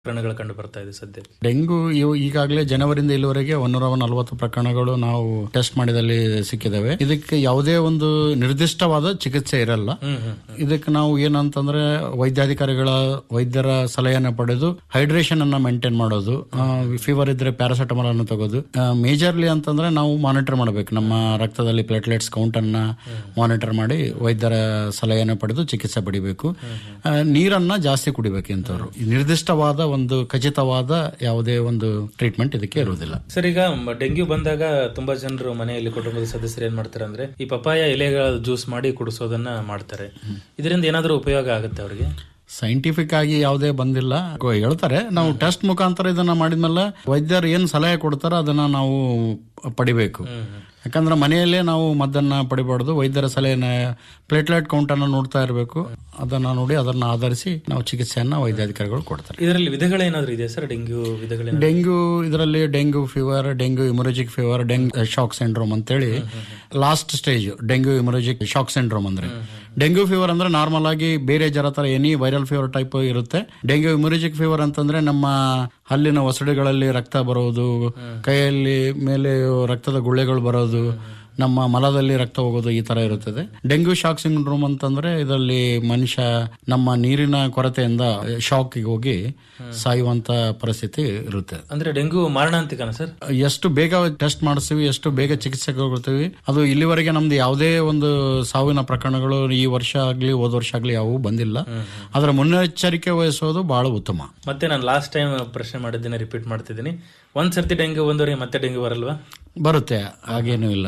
ಪ್ರಕರಣಗಳು ಕಂಡು ಬರ್ತಾ ಇದೆ ಸದ್ಯ ಡೆಂಗು ಇವು ಈಗಾಗಲೇ ಜನವರಿಂದ ಇಲ್ಲಿವರೆಗೆ ಒಂದೂರ ನಲವತ್ತು ಪ್ರಕರಣಗಳು ನಾವು ಟೆಸ್ಟ್ ಮಾಡಿದಲ್ಲಿ ಸಿಕ್ಕಿದಾವೆ ಇದಕ್ಕೆ ಯಾವುದೇ ಒಂದು ನಿರ್ದಿಷ್ಟವಾದ ಚಿಕಿತ್ಸೆ ಇರಲ್ಲ ಇದಕ್ಕೆ ನಾವು ಏನಂತಂದ್ರೆ ವೈದ್ಯಾಧಿಕಾರಿಗಳ ವೈದ್ಯರ ಸಲಹೆಯನ್ನು ಪಡೆದು ಹೈಡ್ರೇಷನ್ ಅನ್ನ ಮೇಂಟೈನ್ ಮಾಡೋದು ಫೀವರ್ ಇದ್ರೆ ಪ್ಯಾರಾಸೆಟಮಾಲ್ ಅನ್ನು ತಗೋದು ಮೇಜರ್ಲಿ ಅಂತಂದ್ರೆ ನಾವು ಮಾನಿಟರ್ ಮಾಡಬೇಕು ನಮ್ಮ ರಕ್ತದಲ್ಲಿ ಪ್ಲೇಟ್ಲೆಟ್ಸ್ ಕೌಂಟ್ ಅನ್ನ ಮಾನಿಟರ್ ಮಾಡಿ ವೈದ್ಯರ ಸಲಹೆಯನ್ನು ಪಡೆದು ಚಿಕಿತ್ಸೆ ಪಡಿಬೇಕು ಆ, ನೀರನ್ನ ಜಾಸ್ತಿ ಕುಡಿಬೇಕು ಇಂಥವ್ರು ಈ ನಿರ್ದಿಷ್ಟವಾದ ಒಂದು ಖಚಿತವಾದ ಯಾವುದೇ ಒಂದು ಟ್ರೀಟ್ಮೆಂಟ್ ಇದಕ್ಕೆ ಇರುವುದಿಲ್ಲ ಸರ್ ಈಗ ಮ- ಡೆಂಗ್ಯೂ ಬಂದಾಗ ತುಂಬಾ ಜನರು ಮನೆಯಲ್ಲಿ ಕುಟುಂಬದ ಸದಸ್ಯರು ಏನ್ ಮಾಡ್ತಾರೆ ಅಂದ್ರೆ ಈ ಪಪಾಯ ಎಲೆಗಳ ಜ್ಯೂಸ್ ಮಾಡಿ ಕುಡಿಸೋದನ್ನ ಮಾಡ್ತಾರೆ ಇದರಿಂದ ಏನಾದರೂ ಉಪಯೋಗ ಆಗುತ್ತೆ ಅವರಿಗೆ ಸೈಂಟಿಫಿಕ್ ಆಗಿ ಯಾವುದೇ ಬಂದಿಲ್ಲ ಗೊ- ಹೇಳ್ತಾರೆ ನಾವು ಟೆಸ್ಟ್ ಮುಖಾಂತರ ಇದನ್ನ ಮಾಡಿದ್ಮೇಲೆ ವೈದ್ಯರು ಏನ್ ಸಲಹೆ ಕೊಡ್ತಾರೋ ಅದನ್ನ ನಾವು ಪಡಿಬೇಕು ಯಾಕಂದ್ರೆ ಮನೆಯಲ್ಲೇ ನಾವು ಮದ್ದನ್ನ ಪಡಿಬಾರ್ದು ವೈದ್ಯರ ಸಲಹೆನ ಪ್ಲೇಟ್ಲೆಟ್ ಕೌಂಟ್ ಅನ್ನ ನೋಡ್ತಾ ಇರಬೇಕು ಅದನ್ನ ನೋಡಿ ಅದನ್ನ ಆಧರಿಸಿ ನಾವು ಚಿಕಿತ್ಸೆಯನ್ನ ವೈದ್ಯಾಧಿಕಾರಿಗಳು ಕೊಡ್ತಾರೆ ಇದರಲ್ಲಿ ವಿಧಗಳೇನಾದ್ರೂ ಇದೆ ಸರ್ ಡೆಂಗ್ಯೂ ವಿಧಗಳೇನ ಡೆಂಗ್ಯೂ ಇದರಲ್ಲಿ dengue fever dengue haemorrhagic fever dengue shock syndrome ಅಂತೇಳಿ last stage dengue haemorrhagic shock syndrome ಅಂದ್ರೆ ಡೆಂಗ್ಯೂ ಫೀವರ್ ಅಂದ್ರೆ ನಾರ್ಮಲ್ ಆಗಿ ಬೇರೆ ಜ್ವರ ತರ ಎನಿ ವೈರಲ್ ಫೀವರ್ ಟೈಪ್ ಇರುತ್ತೆ ಡೆಂಗ್ಯೂ ಇಮೊರಜಿಕ್ ಫೀವರ್ ಅಂತಂದ್ರೆ ನಮ್ಮ ಹಲ್ಲಿನ ಒಸಡುಗಳಲ್ಲಿ ರಕ್ತ ಬರೋದು ಕೈಯಲ್ಲಿ ಮೇಲೆ ರಕ್ತದ ಗುಳ್ಳೆಗಳು ಬರೋದು ನಮ್ಮ ಮಲದಲ್ಲಿ ರಕ್ತ ಹೋಗೋದು ಈ ತರ ಇರುತ್ತದೆ ಡೆಂಗ್ಯೂ ಶಾಕ್ ಸಿಂಡ್ರೋಮ್ ಅಂತಂದ್ರೆ ಇದರಲ್ಲಿ ಮನುಷ್ಯ ನಮ್ಮ ನೀರಿನ ಕೊರತೆಯಿಂದ ಶಾಕ್ಗೆ ಹೋಗಿ ಸಾಯುವಂತ ಪರಿಸ್ಥಿತಿ ಇರುತ್ತೆ ಅಂದ್ರೆ ಡೆಂಗ್ಯೂ ಮಾರಣಾಂತಿಕನ ಸರ್ ಎಷ್ಟು ಬೇಗ ಟೆಸ್ಟ್ ಮಾಡಿಸ್ತೀವಿ ಎಷ್ಟು ಬೇಗ ಚಿಕಿತ್ಸೆ ಕೊಡ್ತೀವಿ ಅದು ಇಲ್ಲಿವರೆಗೆ ನಮ್ದು ಯಾವುದೇ ಒಂದು ಸಾವಿನ ಪ್ರಕರಣಗಳು ಈ ವರ್ಷ ಆಗ್ಲಿ ಹೋದ ವರ್ಷ ಆಗ್ಲಿ ಯಾವುವು ಬಂದಿಲ್ಲ ಅದರ ಮುನ್ನೆಚ್ಚರಿಕೆ ವಹಿಸೋದು ಬಹಳ ಉತ್ತಮ ಮತ್ತೆ ನಾನು ಲಾಸ್ಟ್ ಟೈಮ್ ಪ್ರಶ್ನೆ ಮಾಡಿದ್ದೇನೆ ರಿಪೀಟ್ ಮಾಡ್ತಿದ್ದೀನಿ ಒಂದ್ ಸರ್ತಿ ಡೆಂಗ್ಯೂ ಬಂದವರಿಗೆ ಮತ್ತೆ ಡೆಂಗ್ಯೂ ಬರಲ್ವಾ ಬರುತ್ತೆ ಹಾಗೇನೂ ಇಲ್ಲ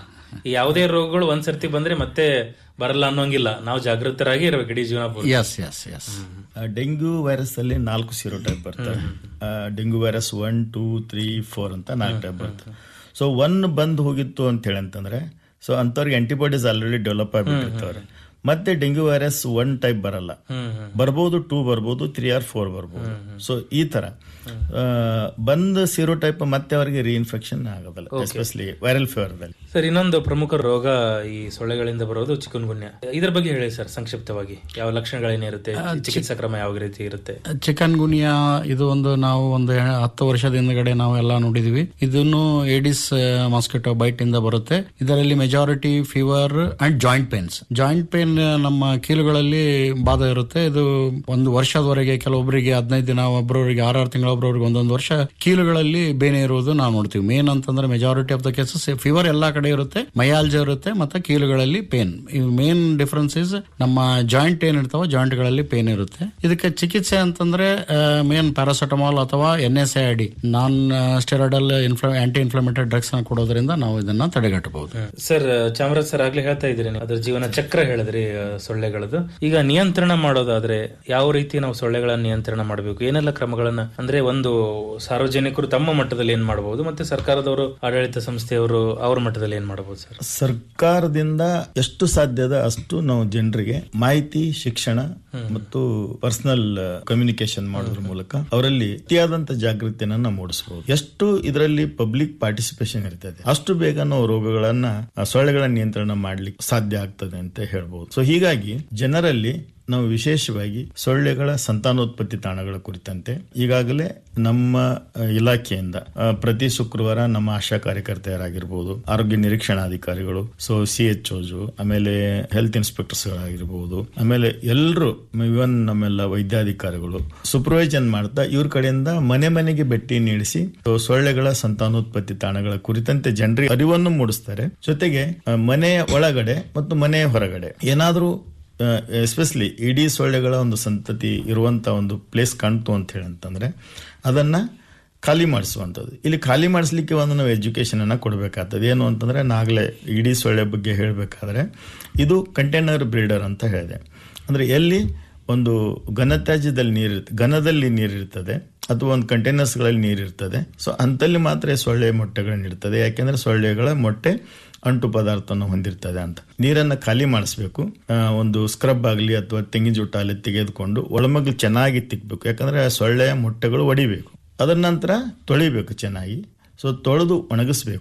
ಈ ಯಾವುದೇ ರೋಗಗಳು ಒಂದ್ ಸರ್ತಿ ಬಂದ್ರೆ ಮತ್ತೆ ಬರಲ್ಲ ಅನ್ನೋಂಗಿಲ್ಲ ನಾವು ಜಾಗೃತರಾಗಿ ಇರಬೇಕು ಇಡೀ ಜೀವನ ಪೂರ್ತಿ. ಎಸ್ ಎಸ್ ಎಸ್ ಆ, ಡೆಂಗ್ಯೂ ವೈರಸ್ ಅಲ್ಲಿ ನಾಲ್ಕು ಸೀರೋ ಟೈಪ್ ಬರ್ತವೆ ಆ, dengue virus one two three four ಅಂತ ನಾಲ್ಕು ಟೈಪ್ ಬರ್ತವೆ ಸೊ ಒನ್ ಬಂದ್ ಹೋಗಿತ್ತು ಅಂತ ಹೇಳಿ ಅಂತಂದ್ರೆ ಸೊ ಅಂಥವ್ರಿಗೆ ಆಂಟಿಬಾಡೀಸ್ ಆಲ್ರೆಡಿ ಡೆವಲಪ್ ಆಗಿಬಿಟ್ಟಿರ್ತಾರೆ ಮತ್ತೆ ಡೆಂಗ್ಯೂ ವೈರಸ್ ಒನ್ ಟೈಪ್ ಬರಲ್ಲ ಬರ್ಬೋದು ಟೂ ಬರ್ಬೋದು ತ್ರೀ ಆರ್ ಫೋರ್ ಬರ್ಬೋದು ಸೊ ಈ ತರ ಆ, ಬಂದ್ ಸೀರೋ ಟೈಪ್ ಮತ್ತೆ ಅವರಿಗೆ ರೀಇನ್ಫೆಕ್ಷನ್ ಆಗೋದಿಲ್ಲ ಎಸ್ಪೆಷಲಿ ವೈರಲ್ ಫೀವರ್ದಲ್ಲಿ ಸರ್ ಇನ್ನೊಂದು ಪ್ರಮುಖ ರೋಗ ಈ ಸೊಳ್ಳೆಗಳಿಂದ ಬರೋದು ಚಿಕನ್ಗುನ್ಯ ಇದ್ರ ಬಗ್ಗೆ ಹೇಳಿ ಸರ್ ಸಂಕ್ಷಿಪ್ತವಾಗಿ ಯಾವ ಲಕ್ಷಣಗಳೇನಿರುತ್ತೆ ಚಿಕಿತ್ಸಾ ಕ್ರಮ ಯಾವ ರೀತಿ ಇರುತ್ತೆ ಚಿಕನ್ ಗುನಿಯಾ ಇದು ಒಂದು ನಾವು ಒಂದು ಹತ್ತು ವರ್ಷದ ಹಿಂದ್ಗಡೆ ನಾವೆಲ್ಲ ನೋಡಿದೀವಿ ಇದನ್ನು ಏಡಿಸ್ ಮಾಸ್ಕಿಟೋ ಬೈಟ್ ಇಂದ ಬರುತ್ತೆ ಇದರಲ್ಲಿ majority fever and joint pains joint pain ನಮ್ಮ ಕೀಲುಗಳಲ್ಲಿ ಬಾಧ ಇರುತ್ತೆ ಇದು ಒಂದು ವರ್ಷದವರೆಗೆ ಕೆಲವೊಬ್ಬರಿಗೆ ಹದಿನೈದು ದಿನ ಒಬ್ಬರವರಿಗೆ ಆರಾರು ತಿಂಗಳ ಒಬ್ಬರವರಿಗೆ ಒಂದೊಂದು ವರ್ಷ ಕೀಲುಗಳಲ್ಲಿ ಬೇನೆ ಇರುವುದು ನಾವು ನೋಡ್ತೀವಿ ಮೇನ್ ಅಂತಂದ್ರೆ majority of the cases fever ಎಲ್ಲಾ ಕಡೆ ಇರುತ್ತೆ ಮಯಾಲ್ಜ ಇರುತ್ತೆ ಮತ್ತೆ ಕೀಲುಗಳಲ್ಲಿ ಪೇನ್ ಮೇನ್ ಡಿಫರೆನ್ಸ್ ಇಸ್ ನಮ್ಮ ಜಾಯಿಂಟ್ ಏನ್ ಇರ್ತಾವ ಜಾಯಿಂಟ್ ಗಳಲ್ಲಿ ಪೇನ್ ಇರುತ್ತೆ ಇದಕ್ಕೆ ಚಿಕಿತ್ಸೆ ಅಂತಂದ್ರೆ ಮೇನ್ ಪ್ಯಾರಾಸೆಟಮಾಲ್ ಅಥವಾ N S I D non steroidal anti inflammatory drugs ನ ಕೊಡೋದ್ರಿಂದ ನಾವು ಇದನ್ನ ತಡೆಗಟ್ಟಬಹುದು ಸರ್ ಚಾಮರಾಜ್ ಸರ್ ಆಗ್ಲೇ ಹೇಳ್ತಾ ಇದ್ದೀರಿ ನೀವು. ಅದ್ರ ಜೀವನ ಚಕ್ರ ಹೇಳಿದ್ರಿ ಆ, ಸೊಳ್ಳೆಗಳದ್ದು ಈಗ ನಿಯಂತ್ರಣ ಮಾಡೋದಾದ್ರೆ ಯಾವ ರೀತಿ ನಾವು ಸೊಳ್ಳೆಗಳನ್ನ ನಿಯಂತ್ರಣ ಮಾಡಬೇಕು ಏನೆಲ್ಲ ಕ್ರಮಗಳನ್ನ ಅಂದ್ರೆ ಒಂದು ಸಾರ್ವಜನಿಕರು ತಮ್ಮ ಮಟ್ಟದಲ್ಲಿ ಏನ್ ಮಾಡಬಹುದು ಮತ್ತೆ ಸರ್ಕಾರದವರು ಆಡಳಿತ ಸಂಸ್ಥೆಯವರು ಅವ್ರ ಮಟ್ಟದಲ್ಲಿ ಏನ್ ಮಾಡಬಹುದು ಸರ್ ಸರ್ಕಾರದಿಂದ ಎಷ್ಟು ಸಾಧ್ಯದ ಅಷ್ಟು ನಾವು ಜನರಿಗೆ ಮಾಹಿತಿ ಶಿಕ್ಷಣ ಮತ್ತು ಪರ್ಸನಲ್ ಕಮ್ಯುನಿಕೇಶನ್ ಮಾಡೋದ್ರ ಮೂಲಕ ಅವರಲ್ಲಿ ಅತಿಯಾದಂತ ಜಾಗೃತಿಯನ್ನ ನಾವು ಮೂಡಿಸಬಹುದು ಎಷ್ಟು ಇದರಲ್ಲಿ ಪಬ್ಲಿಕ್ ಪಾರ್ಟಿಸಿಪೇಷನ್ ಇರ್ತದೆ ಅಷ್ಟು ಬೇಗ ನಾವು ರೋಗಗಳನ್ನ ಆ, ಸೊಳ್ಳೆಗಳ ನಿಯಂತ್ರಣ ಮಾಡ್ಲಿಕ್ಕೆ ಸಾಧ್ಯ ಆಗ್ತದೆ ಅಂತ ಹೇಳ್ಬಹುದು ಸೊ ಹೀಗಾಗಿ ಜನರಲ್ಲಿ ನಾವು ವಿಶೇಷವಾಗಿ ಸೊಳ್ಳೆಗಳ ಸಂತಾನೋತ್ಪತ್ತಿ ತಾಣಗಳ ಕುರಿತಂತೆ ಈಗಾಗಲೇ ನಮ್ಮ ಅ, ಇಲಾಖೆಯಿಂದ ಅ, ಪ್ರತಿ ಶುಕ್ರವಾರ ನಮ್ಮ ಆಶಾ ಕಾರ್ಯಕರ್ತೆಯರಾಗಿರ್ಬೋದು ಆರೋಗ್ಯ ನಿರೀಕ್ಷಣಾಧಿಕಾರಿಗಳು ಸೊ ಸಿ ಎಚ್ ಆಮೇಲೆ ಹೆಲ್ತ್ ಇನ್ಸ್ಪೆಕ್ಟರ್ಸ್ ಗಳಾಗಿರ್ಬೋದು ಆಮೇಲೆ ಎಲ್ಲರೂ ಇವನ್ ನಮ್ಮೆಲ್ಲ ವೈದ್ಯಾಧಿಕಾರಿಗಳು ಸೂಪರ್ವೈಸನ್ ಮಾಡ್ತಾ ಇವ್ರ ಕಡೆಯಿಂದ ಮನೆ ಮನೆಗೆ ಭೇಟಿ ನೀಡಿಸಿ ಸೊ ಸೊಳ್ಳೆಗಳ ಸಂತಾನೋತ್ಪತ್ತಿ ತಾಣಗಳ ಕುರಿತಂತೆ ಜನರಿಗೆ ಅರಿವನ್ನು ಮೂಡಿಸ್ತಾರೆ ಜೊತೆಗೆ ಅ, ಮನೆಯ ಒಳಗಡೆ ಮತ್ತು ಮನೆಯ ಹೊರಗಡೆ ಏನಾದರೂ ಎಸ್ಪೆಷಲಿ ಇಡೀ ಸೊಳ್ಳೆಗಳ ಒಂದು ಸಂತತಿ ಇರುವಂತ ಒಂದು ಪ್ಲೇಸ್ ಕಾಣ್ತು ಅಂತ ಹೇಳಿ ಅಂತಂದ್ರೆ ಅದನ್ನ ಖಾಲಿ ಮಾಡಿಸುವಂಥದ್ದು ಇಲ್ಲಿ ಖಾಲಿ ಮಾಡಿಸ್ಲಿಕ್ಕೆ ಒಂದು ನಾವು ಎಜುಕೇಶನ್ ಅನ್ನ ಕೊಡಬೇಕಾಗ್ತದೆ ಏನು ಅಂತಂದ್ರೆ ನಾಗಲೇ ಇಡೀ ಸೊಳ್ಳೆ ಬಗ್ಗೆ ಹೇಳಬೇಕಾದ್ರೆ ಇದು ಕಂಟೈನರ್ ಬ್ರೀಡರ್ ಅಂತ ಹೇಳಿದೆ ಅಂದ್ರೆ ಎಲ್ಲಿ ಒಂದು ಘನತ್ಯಾಜ್ಯದಲ್ಲಿ ನೀರು ಘನದಲ್ಲಿ ನೀರಿರ್ತದೆ ಅಥವಾ ಒಂದು ಕಂಟೈನರ್ಸ್ಗಳಲ್ಲಿ ನೀರಿರ್ತದೆ ಸೊ ಅಂತಲ್ಲಿ ಮಾತ್ರ ಸೊಳ್ಳೆ ಮೊಟ್ಟೆಗಳನ್ನ ಇಡ್ತದೆ ಯಾಕೆಂದ್ರೆ ಸೊಳ್ಳೆಗಳ ಮೊಟ್ಟೆ ಅಂಟು ಪದಾರ್ಥವನ್ನು ಹೊಂದಿರ್ತದೆ ಅಂತ ನೀರನ್ನ ಖಾಲಿ ಮಾಡಿಸ್ಬೇಕು ಆ, ಒಂದು ಸ್ಕ್ರಬ್ ಆಗಲಿ ಅಥವಾ ತೆಂಗಿನ ಜುಟ್ಟಾಲಿ ತೆಗೆದುಕೊಂಡು ಒಳಮಗ್ಲು ಚೆನ್ನಾಗಿ ತಿಕ್ಬೇಕು ಯಾಕಂದ್ರೆ ಆ ಸೊಳ್ಳೆಯ ಮೊಟ್ಟೆಗಳು ಒಡಿಬೇಕು ಅದರ ನಂತರ ತೊಳಿಬೇಕು ಚೆನ್ನಾಗಿ ಸೊ ತೊಳೆದು ಒಣಗಿಸ್ಬೇಕು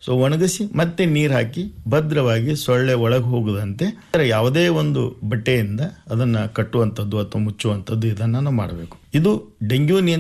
ಸೊ ಒಣಗಿಸಿ ಮತ್ತೆ ನೀರ್ ಹಾಕಿ ಭದ್ರವಾಗಿ ಸೊಳ್ಳೆ ಒಳಗೆ ಹೋಗದಂತೆ ಯಾವುದೇ ಒಂದು ಬಟ್ಟೆಯಿಂದ ಅದನ್ನ ಕಟ್ಟುವಂಥದ್ದು ಅಥವಾ ಮುಚ್ಚುವಂಥದ್ದು ಇದನ್ನ ನಾವು ಮಾಡಬೇಕು ಇದು ಡೆಂಗ್ಯೂ ನಿಯಂತ್ರಣ